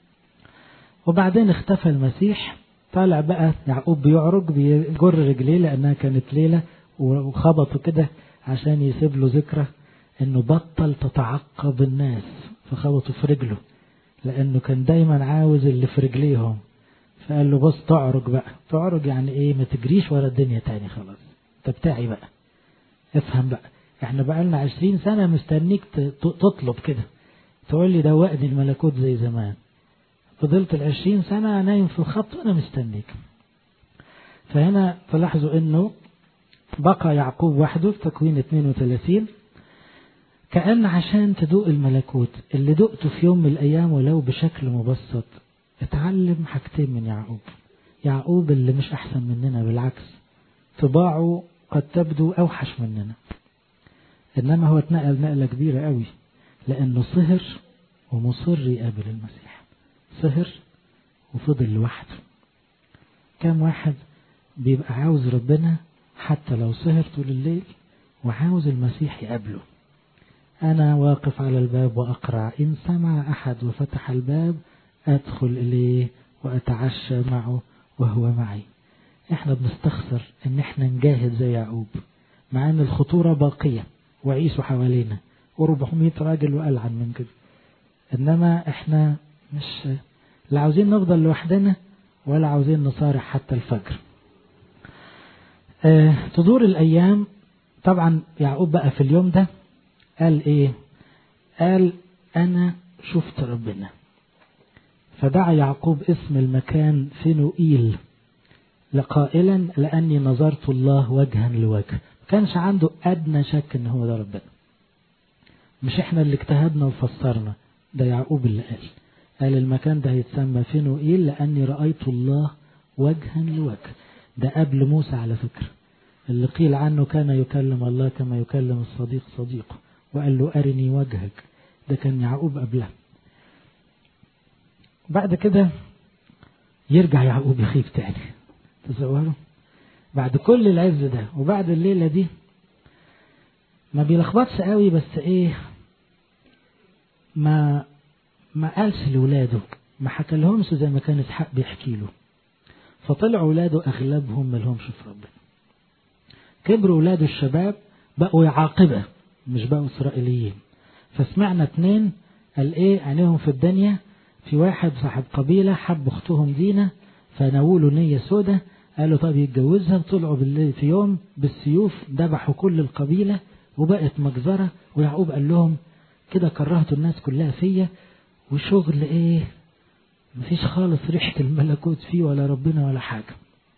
A: وبعدين اختفى المسيح طالع بقى يعقوب بيعرج بيجر رجليه لأنها كانت ليلة وخبطه كده عشان يسيب له ذكرى انه بطل تتعقب الناس فخبطوا في رجله لانه كان دايما عاوز اللي في رجليهم فقال له بص تعرج بقى تعرج يعني ايه ما تجريش ورا الدنيا تاني خلاص انت بتاعي بقى افهم بقى احنا بقالنا عشرين سنة مستنيك تطلب كده تقول لي دوقني الملكوت زي زمان فضلت العشرين سنة نايم في الخط وأنا مستنيك فهنا تلاحظوا أنه بقى يعقوب وحده في تكوين 32 كأن عشان تدوق الملكوت اللي دقته في يوم من الأيام ولو بشكل مبسط اتعلم حاجتين من يعقوب يعقوب اللي مش أحسن مننا بالعكس طباعه قد تبدو أوحش مننا إنما هو اتنقل نقلة كبيرة قوي لأنه صهر ومصر يقابل المسيح صهر وفضل لوحده كم واحد بيبقى عاوز ربنا حتى لو سهر طول الليل وعاوز المسيح يقابله أنا واقف على الباب وأقرع إن سمع أحد وفتح الباب أدخل إليه وأتعشى معه وهو معي إحنا بنستخسر إن إحنا نجاهد زي يعقوب مع إن الخطورة باقية وعيسوا حوالينا و400 راجل وألعن من كده إنما إحنا مش لا عاوزين نفضل لوحدنا ولا عاوزين نصارع حتى الفجر آه تدور الأيام طبعا يعقوب بقى في اليوم ده قال إيه قال أنا شفت ربنا فدعا يعقوب اسم المكان فينوئيل لقائلا لأني نظرت الله وجها لوجه كانش عنده أدنى شك إن هو ده ربنا مش إحنا اللي اجتهدنا وفسرنا ده يعقوب اللي قال قال المكان ده هيتسمى فينوئيل لأني رأيت الله وجها لوجه ده قبل موسى على فكرة اللي قيل عنه كان يكلم الله كما يكلم الصديق صديقه وقال له أرني وجهك ده كان يعقوب قبله بعد كده يرجع يعقوب يخيب تاني تصوروا بعد كل العز ده وبعد الليلة دي ما بيلخبطش قوي بس ايه ما ما قالش لولاده ما حكى لهمش زي ما كان اسحاق بيحكي له فطلعوا ولاده اغلبهم ما لهمش في ربنا كبروا ولاده الشباب بقوا يعاقبه مش بقوا اسرائيليين فسمعنا اتنين قال ايه عينيهم في الدنيا في واحد صاحب قبيلة حب اختهم دينا فناولوا نية سودة قالوا طب يتجوزها وطلعوا بالليل في يوم بالسيوف ذبحوا كل القبيلة وبقت مجزرة ويعقوب قال لهم كده كرهتوا الناس كلها فيا وشغل ايه مفيش خالص ريحة الملكوت فيه ولا ربنا ولا حاجة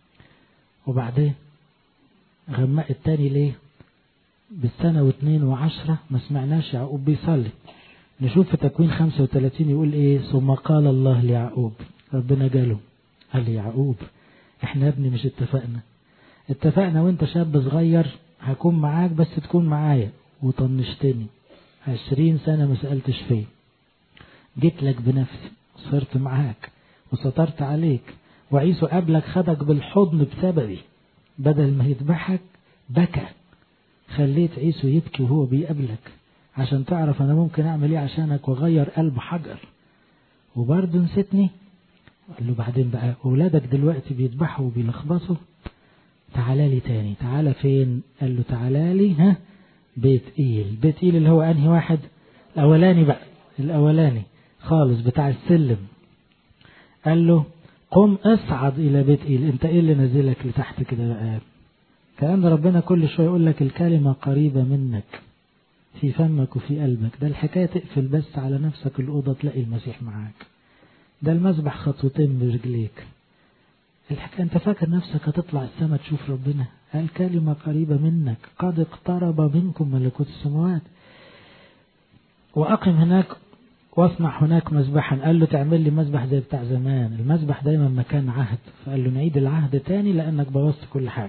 A: وبعدين غماء التاني ليه بالسنة واثنين وعشرة ما سمعناش يعقوب بيصلي نشوف في تكوين 35 يقول ايه ثم قال الله ليعقوب ربنا جاله قال لي يعقوب احنا يا ابني مش اتفقنا اتفقنا وانت شاب صغير هكون معاك بس تكون معايا وطنشتني عشرين سنة ما سألتش فيه جيت لك بنفسي صرت معاك وسترت عليك وعيسو قبلك خدك بالحضن بسببي بدل ما يذبحك بكى خليت عيسو يبكي وهو بيقابلك عشان تعرف انا ممكن اعمل ايه عشانك واغير قلب حجر وبرضه نسيتني قال له بعدين بقى اولادك دلوقتي بيذبحوا وبيلخبطوا تعالى لي تاني تعالى فين قال له تعالى لي ها بيت ايل بيت ايل اللي هو انهي واحد الاولاني بقى الاولاني خالص بتاع السلم قال له قم اصعد الى بيت ايل انت ايه اللي نزلك لتحت كده بقى كأن ربنا كل شوية يقول لك الكلمة قريبة منك في فمك وفي قلبك ده الحكاية تقفل بس على نفسك الأوضة تلاقي المسيح معاك ده المسبح خطوتين برجليك الحكاية انت فاكر نفسك هتطلع السماء تشوف ربنا الكلمة قريبة منك قد اقترب منكم ملكوت السماوات وأقم هناك واصنع هناك مذبحا قال له تعمل لي مذبح زي بتاع زمان المذبح دايما مكان عهد فقال له نعيد العهد تاني لأنك بوظت كل حاجة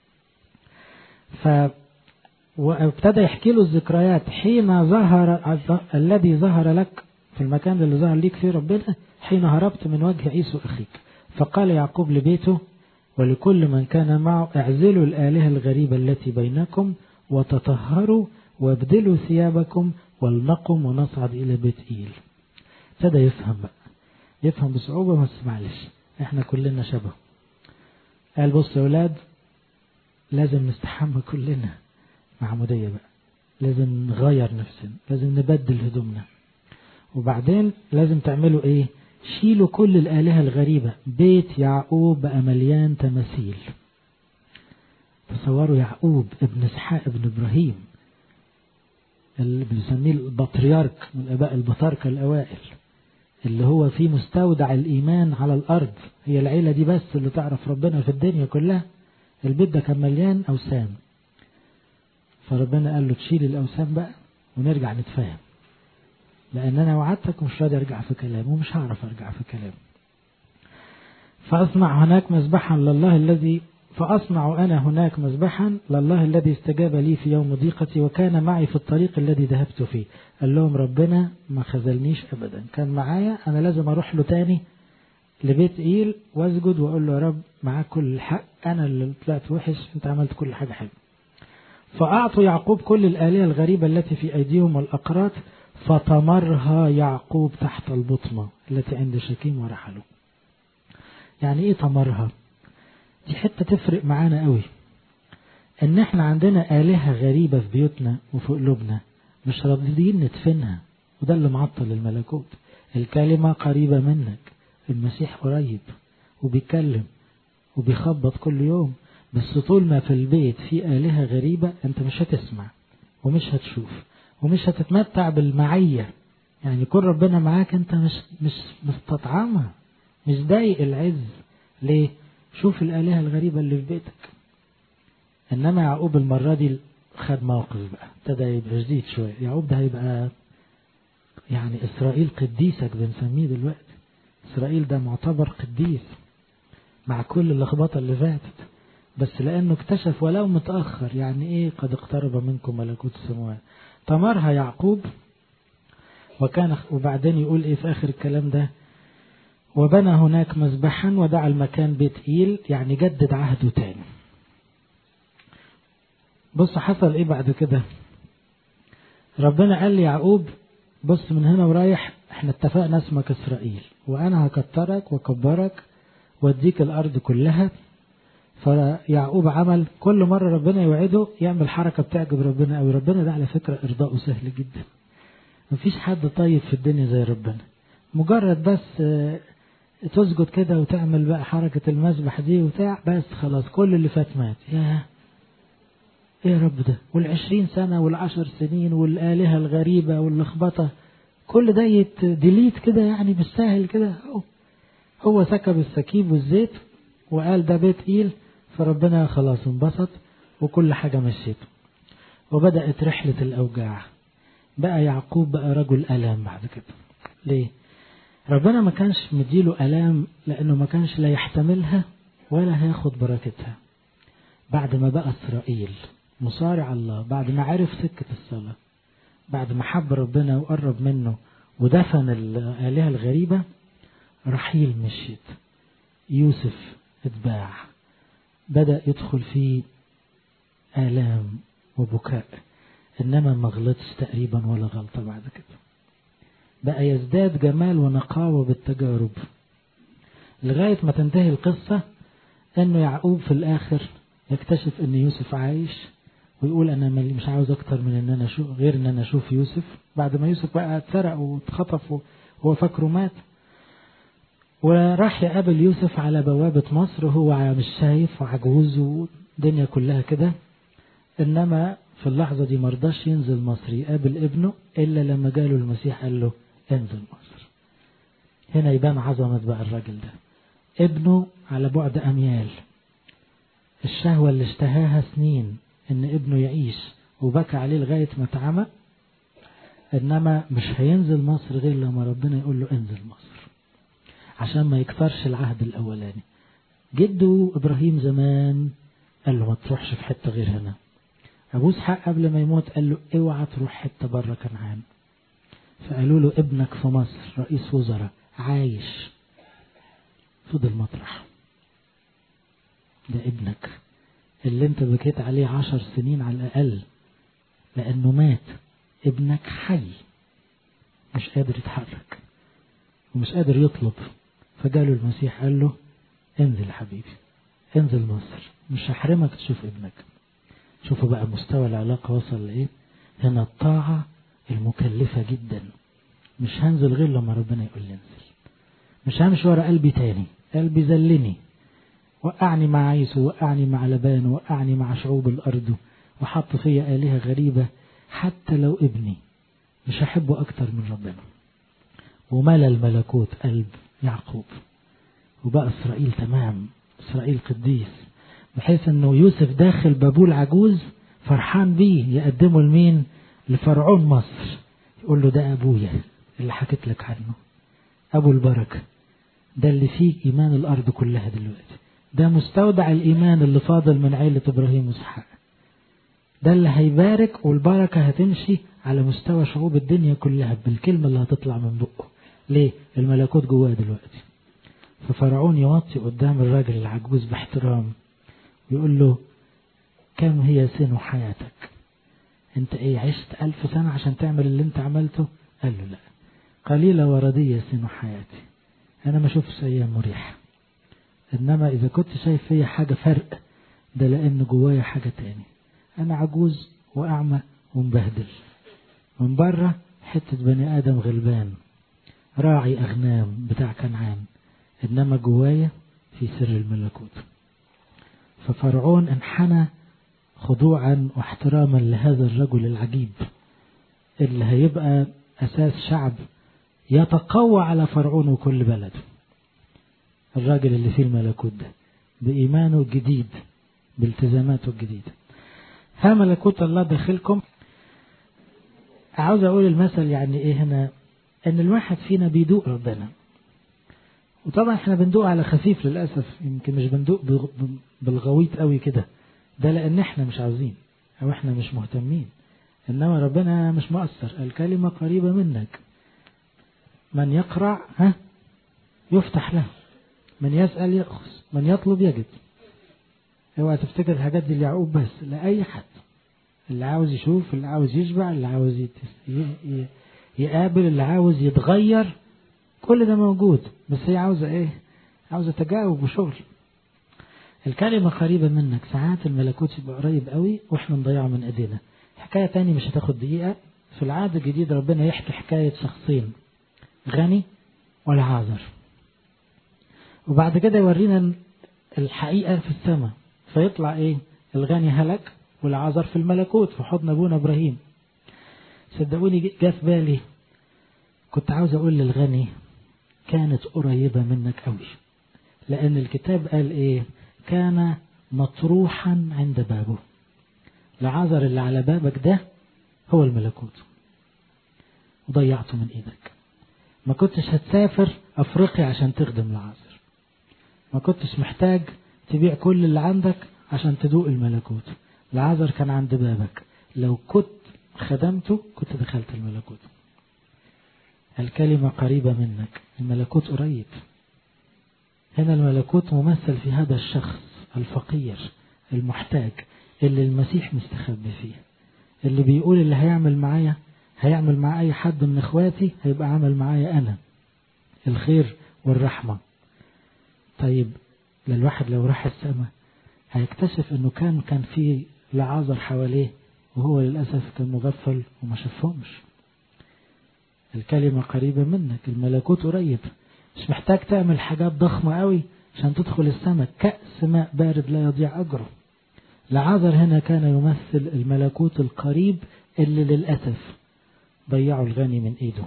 A: ف وابتدى يحكي له الذكريات حين ظهر الذي ظهر لك في المكان اللي ظهر ليك فيه ربنا حين هربت من وجه عيسو أخيك فقال يعقوب لبيته ولكل من كان معه اعزلوا الآلهة الغريبة التي بينكم وتطهروا وابدلوا ثيابكم ولنقم ونصعد إلى بيت إيل ابتدى يفهم بقى يفهم بصعوبة بس معلش احنا كلنا شبه قال بص يا أولاد لازم نستحمى كلنا معمودية بقى لازم نغير نفسنا لازم نبدل هدومنا وبعدين لازم تعملوا ايه شيلوا كل الآلهة الغريبة بيت يعقوب بقى مليان تماثيل تصوروا يعقوب ابن اسحاق ابن ابراهيم اللي بنسميه البطريرك من الآباء البطاركة الأوائل اللي هو في مستودع الإيمان على الأرض هي العيلة دي بس اللي تعرف ربنا في الدنيا كلها البيت ده كان مليان أوثان فربنا قال له تشيل الأوثان بقى ونرجع نتفاهم لأن أنا وعدتك ومش راضي أرجع في كلامي ومش هعرف أرجع في كلامي فأصنع هناك مذبحا لله الذي فأصنع أنا هناك مذبحا لله الذي استجاب لي في يوم ضيقتي وكان معي في الطريق الذي ذهبت فيه قال لهم ربنا ما خذلنيش أبدا كان معايا أنا لازم أروح له تاني لبيت إيل واسجد وأقول له يا رب معاك كل الحق أنا اللي طلعت وحش أنت عملت كل حاجة حلوة فأعطوا يعقوب كل الآلهة الغريبة التي في أيديهم والأقراط فطمرها يعقوب تحت البطمة التي عند شكيم ورحلوا يعني ايه طمرها دي حتة تفرق معانا قوي ان احنا عندنا آلهة غريبة في بيوتنا وفي قلوبنا مش راضيين ندفنها وده اللي معطل الملكوت الكلمة قريبة منك المسيح قريب وبيتكلم وبيخبط كل يوم بس طول ما في البيت في آلهة غريبة انت مش هتسمع ومش هتشوف ومش هتتمتع بالمعية يعني يكون ربنا معاك انت مش مش مستطعمها مش ضايق العز ليه شوف الآلهة الغريبة اللي في بيتك إنما يعقوب المرة دي خد موقف بقى ابتدى يبقى جديد شوية يعقوب ده هيبقى يعني إسرائيل قديسك بنسميه دلوقتي إسرائيل ده معتبر قديس مع كل اللخبطة اللي فاتت بس لأنه اكتشف ولو متأخر يعني إيه قد اقترب منكم ملكوت السماوات تمرها يعقوب وكان وبعدين يقول إيه في آخر الكلام ده وبنى هناك مذبحا ودعا المكان بيت إيل يعني جدد عهده تاني بص حصل ايه بعد كده ربنا قال لي يعقوب بص من هنا ورايح احنا اتفقنا اسمك اسرائيل وانا هكترك واكبرك واديك الارض كلها فيعقوب عمل كل مرة ربنا يوعده يعمل حركة بتعجب ربنا قوي ربنا ده على فكرة ارضاؤه سهل جدا مفيش حد طيب في الدنيا زي ربنا مجرد بس تسجد كده وتعمل بقى حركة المسبح دي وتاع بس خلاص كل اللي فات مات يا ايه يا رب ده والعشرين سنة والعشر سنين والآلهة الغريبة واللخبطة كل ده يتديليت كده يعني بالسهل كده هو سكب السكيب والزيت وقال ده بيت إيل فربنا خلاص انبسط وكل حاجة مشيته وبدأت رحلة الأوجاع بقى يعقوب بقى رجل ألام بعد كده ليه ربنا ما كانش مديله ألام لأنه ما كانش لا يحتملها ولا هياخد بركتها بعد ما بقى إسرائيل مصارع الله بعد ما عرف سكة الصلاة بعد ما حب ربنا وقرب منه ودفن الآلهة الغريبة رحيل مشيت يوسف اتباع بدأ يدخل في آلام وبكاء إنما ما غلطش تقريبا ولا غلطة بعد كده بقى يزداد جمال ونقاوة بالتجارب لغاية ما تنتهي القصة انه يعقوب في الاخر يكتشف ان يوسف عايش ويقول انا مش عاوز اكتر من ان انا اشوف غير ان انا اشوف يوسف بعد ما يوسف بقى اتسرق واتخطف وهو فاكره مات وراح يقابل يوسف على بوابة مصر وهو مش شايف وعجوز والدنيا كلها كده انما في اللحظة دي مرضاش ينزل مصر يقابل ابنه إلا لما جاله المسيح قال له انزل مصر هنا يبان عظمة بقى الراجل ده ابنه على بعد أميال الشهوة اللي اشتهاها سنين ان ابنه يعيش وبكى عليه لغاية ما اتعمى انما مش هينزل مصر غير لما ربنا يقول له انزل مصر عشان ما يكثرش العهد الاولاني جده ابراهيم زمان قال له ما تروحش في حتة غير هنا أبو إسحاق قبل ما يموت قال له اوعى تروح حتة بره كنعان فقالوا له ابنك في مصر رئيس وزراء عايش فضل مطرح ده ابنك اللي انت بكيت عليه عشر سنين على الأقل لأنه مات ابنك حي مش قادر يتحرك ومش قادر يطلب فجاله المسيح قال له انزل حبيبي انزل مصر مش هحرمك تشوف ابنك شوفوا بقى مستوى العلاقة وصل لإيه هنا الطاعة المكلفة جدا مش هنزل غير لما ربنا يقول لي انزل مش همشي ورا قلبي تاني قلبي زلني وقعني مع عيسو وقعني مع لبان وقعني مع شعوب الأرض وحط فيا آلهة غريبة حتى لو ابني مش هحبه أكتر من ربنا وملى الملكوت قلب يعقوب وبقى إسرائيل تمام إسرائيل قديس بحيث أنه يوسف داخل بابول عجوز فرحان بيه يقدمه لمين لفرعون مصر يقول له ده أبويا اللي حكيت لك عنه أبو البركة ده اللي فيه إيمان الأرض كلها دلوقتي ده مستودع الإيمان اللي فاضل من عيلة إبراهيم وإسحاق ده اللي هيبارك والبركة هتمشي على مستوى شعوب الدنيا كلها بالكلمة اللي هتطلع من بقه ليه الملكوت جواه دلوقتي ففرعون يوطي قدام الراجل العجوز باحترام ويقول له كم هي سن حياتك انت ايه عشت ألف سنة عشان تعمل اللي انت عملته قال له لا قليلة وردية سن حياتي انا ما شوفش ايام مريحة انما اذا كنت شايف فيا حاجة فرق ده لان جوايا حاجة تاني انا عجوز واعمى ومبهدل من بره حتة بني ادم غلبان راعي اغنام بتاع كنعان انما جوايا في سر الملكوت ففرعون انحنى خضوعا واحتراما لهذا الرجل العجيب اللي هيبقى أساس شعب يتقوى على فرعون وكل بلده الراجل اللي فيه الملكوت ده بإيمانه الجديد بالتزاماته الجديدة ها ملكوت الله داخلكم عاوز أقول المثل يعني إيه هنا إن الواحد فينا بيدوق ربنا وطبعا احنا بندوق على خفيف للأسف يمكن مش بندوق بالغويط قوي كده ده لأن احنا مش عاوزين أو احنا مش مهتمين إنما ربنا مش مؤثر الكلمة قريبة منك من يقرع ها يفتح له من يسأل يأخذ من يطلب يجد اوعى تفتكر الحاجات دي ليعقوب بس لأي حد اللي عاوز يشوف اللي عاوز يشبع اللي عاوز يقابل اللي عاوز يتغير كل ده موجود بس هي عاوزة ايه عاوزة تجاوب وشغل الكلمة قريبة منك ساعات الملكوت يبقى قريب قوي واحنا نضيعه من ايدينا حكاية تاني مش هتاخد دقيقة في العهد الجديد ربنا يحكي حكاية شخصين غني والعازر وبعد كده يورينا الحقيقة في السماء فيطلع ايه الغني هلك والعازر في الملكوت في حضن ابونا ابراهيم صدقوني جه في بالي كنت عاوز اقول للغني كانت قريبة منك قوي لان الكتاب قال ايه كان مطروحا عند بابه العذر اللي على بابك ده هو الملكوت وضيعته من ايدك ما كنتش هتسافر افريقيا عشان تخدم العذر ما كنتش محتاج تبيع كل اللي عندك عشان تدوق الملكوت العذر كان عند بابك لو كنت خدمته كنت دخلت الملكوت الكلمة قريبة منك الملكوت قريب هنا الملكوت ممثل في هذا الشخص الفقير المحتاج اللي المسيح مستخبي فيه اللي بيقول اللي هيعمل معايا هيعمل مع أي حد من إخواتي هيبقى عمل معايا أنا الخير والرحمة طيب للواحد لو راح السماء هيكتشف انه كان كان في لعازر حواليه وهو للأسف كان مغفل وما شافهمش الكلمة قريبة منك الملكوت قريب مش محتاج تعمل حاجات ضخمة قوي عشان تدخل السماء كأس ماء بارد لا يضيع أجره لعازر هنا كان يمثل الملكوت القريب اللي للأسف ضيعوا الغني من إيده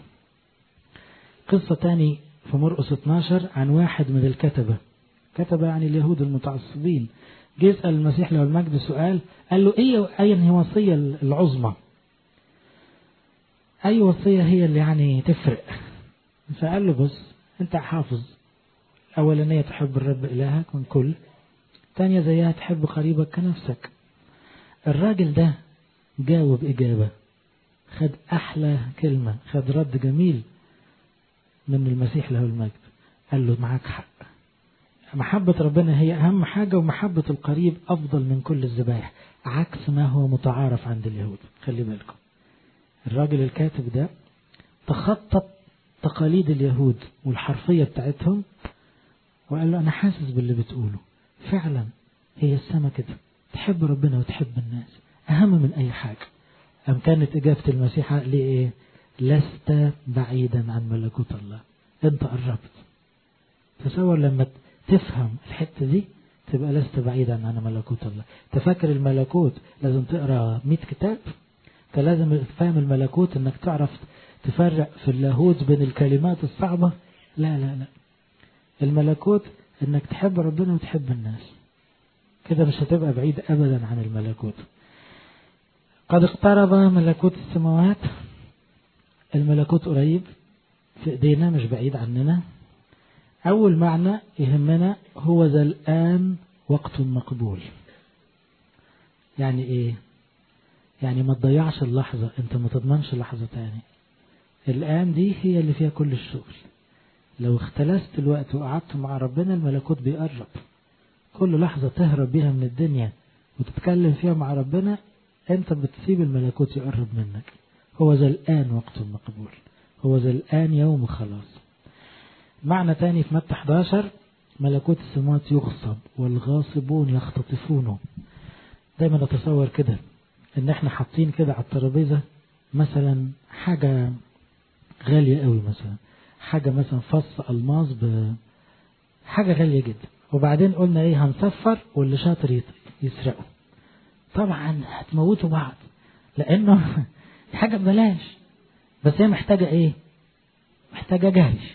A: قصة تاني في مرقس 12 عن واحد من الكتبة كتبة يعني اليهود المتعصبين جه يسأل المسيح له المجد سؤال قال له ايه اي هي وصية العظمى اي وصية هي اللي يعني تفرق فقال له بص انت حافظ اولانية تحب الرب الهك من كل تانية زيها تحب قريبك كنفسك الراجل ده جاوب اجابة خد احلى كلمة خد رد جميل من المسيح له المجد قال له معاك حق محبة ربنا هي أهم حاجة ومحبة القريب أفضل من كل الذبائح عكس ما هو متعارف عند اليهود خلي بالكم الراجل الكاتب ده تخطط تقاليد اليهود والحرفية بتاعتهم وقال له أنا حاسس باللي بتقوله فعلا هي السما كده تحب ربنا وتحب الناس أهم من أي حاجة أم كانت إجابة المسيح لإيه لست بعيدا عن ملكوت الله أنت قربت تصور لما تفهم الحتة دي تبقى لست بعيدا عن ملكوت الله تفكر الملكوت لازم تقرأ 100 كتاب انت لازم فاهم الملكوت انك تعرف تفرق في اللاهوت بين الكلمات الصعبة لا لا لا الملكوت انك تحب ربنا وتحب الناس كده مش هتبقى بعيد ابدا عن الملكوت قد اقترب ملكوت السماوات الملكوت قريب في ايدينا مش بعيد عننا اول معنى يهمنا هو ذا الان وقت مقبول يعني ايه يعني ما تضيعش اللحظة انت ما تضمنش لحظة تاني الآن دي هي اللي فيها كل الشغل لو اختلست الوقت وقعدت مع ربنا الملكوت بيقرب كل لحظة تهرب بيها من الدنيا وتتكلم فيها مع ربنا انت بتسيب الملكوت يقرب منك هو ذا الآن وقت مقبول هو ذا الآن يوم خلاص معنى تاني في متى 11 ملكوت السماوات يغصب والغاصبون يختطفونه دايما نتصور كده ان احنا حاطين كده على الترابيزة مثلا حاجة غالية قوي مثلا حاجة مثلا فص الماس ب حاجة غالية جدا وبعدين قلنا ايه هنصفر واللي شاطر يسرقه طبعا هتموتوا بعض لانه حاجة ببلاش بس هي محتاجة ايه محتاجة جهش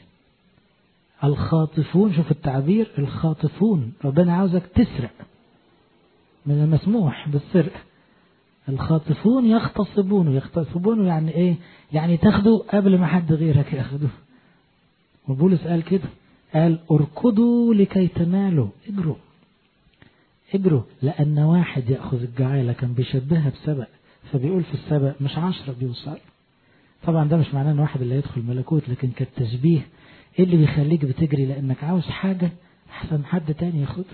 A: الخاطفون شوف التعبير الخاطفون ربنا عاوزك تسرق من المسموح بالسرقة الخاطفون يغتصبون يغتصبون يعني ايه يعني تاخده قبل ما حد غيرك ياخده وبولس قال كده قال اركضوا لكي تنالوا اجروا اجروا لان واحد ياخذ الجعاله كان بيشبهها بسبق فبيقول في السبق مش عشرة بيوصل طبعا ده مش معناه ان واحد اللي يدخل ملكوت لكن كالتشبيه ايه اللي بيخليك بتجري لانك عاوز حاجه احسن حد تاني ياخدها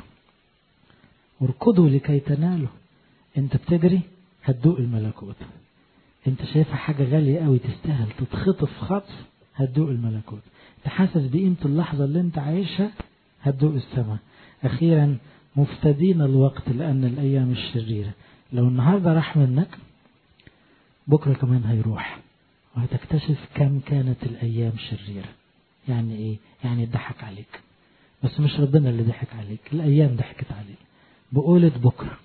A: اركضوا لكي تنالوا انت بتجري هتدوق الملكوت انت شايفها حاجة غالية قوي تستاهل تتخطف خطف هتدوق الملكوت تحسس بقيمة اللحظة اللي انت عايشها هتدوق السماء اخيرا مفتدين الوقت لان الايام الشريرة لو النهاردة راح منك بكرة كمان هيروح وهتكتشف كم كانت الايام شريرة يعني ايه يعني ضحك عليك بس مش ربنا اللي ضحك عليك الايام ضحكت عليك بقولة بكره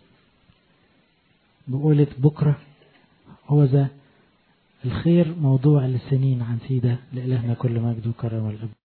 A: بقولة بكرة هو ذا الخير موضوع لسنين عن سيدة لإلهنا كل مجد وكرم والأب